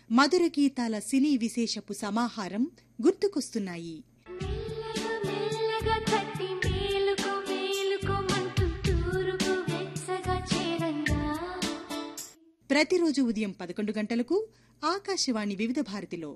మధుర గీతాల సినీ విశేషపు సమాహారం గుర్తుకొస్తున్నాయి మెల్లగా మెల్లగా తట్టి మేలుకో మేలుకోమంటూ తూరుకు వెచ్చగా చేరంగా ప్రతిరోజు ఉదయం పదకొండు గంటలకు ఆకాశవాణి వివిధ భారతిలో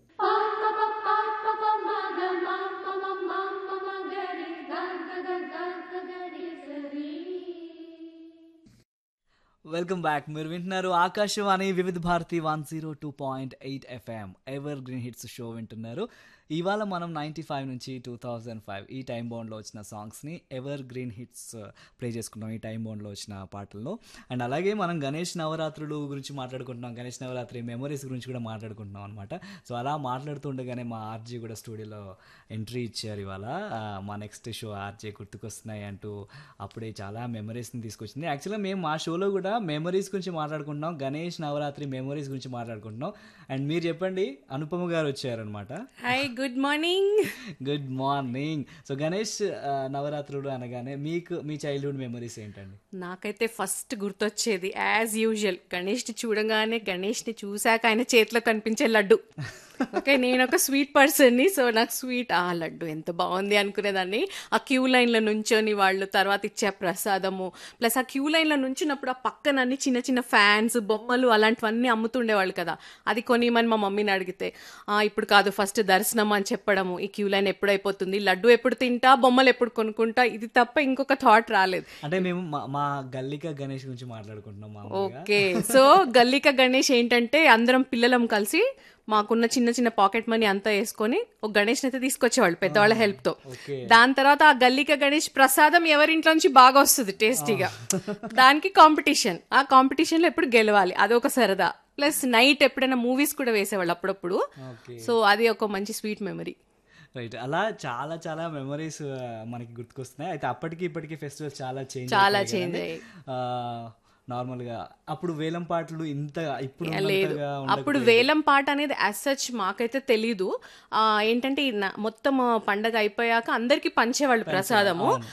వెల్కమ్ బ్యాక్ మీరు వింటున్నారు Akashvani Vividh Bharati one zero two point eight FM evergreen hits show వింటున్నారు ఇవాళ మనం నైంటీ ఫైవ్ నుంచి టూ థౌజండ్ ఫైవ్ ఈ టైం బౌండ్లో వచ్చిన సాంగ్స్ని ఎవర్ గ్రీన్ హిట్స్ ప్లే చేసుకున్నాం ఈ టైం బౌండ్లో వచ్చిన పాటల్లో అండ్ అలాగే మనం గణేష్ నవరాత్రులు గురించి మాట్లాడుకుంటున్నాం గణేష్ నవరాత్రి మెమరీస్ గురించి కూడా మాట్లాడుకుంటున్నాం అనమాట సో అలా మాట్లాడుతుండగానే మా ఆర్జీ కూడా స్టూడియోలో ఎంట్రీ ఇచ్చారు ఇవాళ ఆ, మా నెక్స్ట్ షో ఆర్జే గుర్తుకొస్తున్నాయి అంటూ అప్పుడే చాలా మెమరీస్ని తీసుకొచ్చింది యాక్చువల్గా మేము మా షోలో కూడా మెమరీస్ గురించి మాట్లాడుకుంటున్నాం గణేష్ నవరాత్రి మెమరీస్ గురించి మాట్లాడుకుంటున్నాం అండ్ మీరు చెప్పండి అనుపమ గారు వచ్చారనమాట hi good morning good morning so Ganesh ఆ, నవరాత్రులు అనగానే మీకు మీ చైల్డ్హుడ్ మెమరీస్ ఏంటండి నాకైతే ఫస్ట్ గుర్తొచ్చేది యాజ్ యూజువల్ గణేష్ని చూడగానే గణేష్ని చూశాక ఆయన చేతిలో కనిపించే లడ్డు ఓకే నేను ఒక స్వీట్ పర్సన్ని సో నాకు స్వీట్ ఆ లడ్డు ఎంత బాగుంది అనుకునేదాన్ని ఆ క్యూ లైన్లో నుంచొని వాళ్ళు తర్వాత ఇచ్చే ఆ ప్రసాదము ప్లస్ ఆ క్యూ లైన్లో నుంచినప్పుడు ఆ పక్కన అన్ని చిన్న చిన్న ఫ్యాన్స్ బొమ్మలు అలాంటివన్నీ అమ్ముతుండేవాళ్ళు కదా అది కొనిమని మా మమ్మీని అడిగితే "ఆ, ఇప్పుడు కాదు ఫస్ట్ దర్శనం అని చెప్పడము ఈ క్యూ లైన్ ఎప్పుడు అయిపోతుంది లడ్డు ఎప్పుడు తింటా బొమ్మలు ఎప్పుడు కొనుక్కుంటా ఇది తప్ప ఇంకొక థాట్ రాలేదు అంటే మేము మా- మా గల్లిక గణేష్ గురించి మాట్లాడుకుంటున్నాం మామూలుగా ఓకే సో గల్లిక గణేష్ ఏంటంటే అందరం పిల్లలం కలిసి మాకున్న చిన్న చిన్న పాకెట్ మనీ అంతా వేసుకొని ఒక గణేష్ అయితే తీసుకొచ్చేవాళ్ళు పెద్దవాళ్ళ హెల్ప్ తో ఓకే దాని తర్వాత ఆ గల్లిక గణేష్ ప్రసాదం ఎవరింట్లో నుంచి బాగా వస్తుంది టేస్టీగా దానికి కాంపిటీషన్ ఆ కాంపిటీషన్ లో ఎప్పుడు గెలవాలి అదొక సరదా ప్లస్ నైట్ ఎప్పుడైనా మూవీస్ కూడా వేసేవాళ్ళు అప్పుడప్పుడు ఓకే సో అది ఒక మంచి స్వీట్ మెమరీ రైట్ అలా చాలా చాలా మెమరీస్ మనకి గుర్తుకొస్తున్నాయి అయితే అప్పటికి ఇప్పటికి ఫెస్టివల్స్ చాలా చేంజ్ చాలా చేంజ్ అయ్యాయి నార్మల్ గా అప్పుడు వేలం పాటలు ఇంత ఇప్పుడు లేదు ఉన్నంతగా అప్పుడు వేలం పాట అనేది యాజ్ సచ్ మాకైతే తెలీదు ఆ, ఏంటంటే ఈ న- మొత్తం పండగ అయిపోయాక అందరికి పంచేవాళ్ళు ప్రసాదము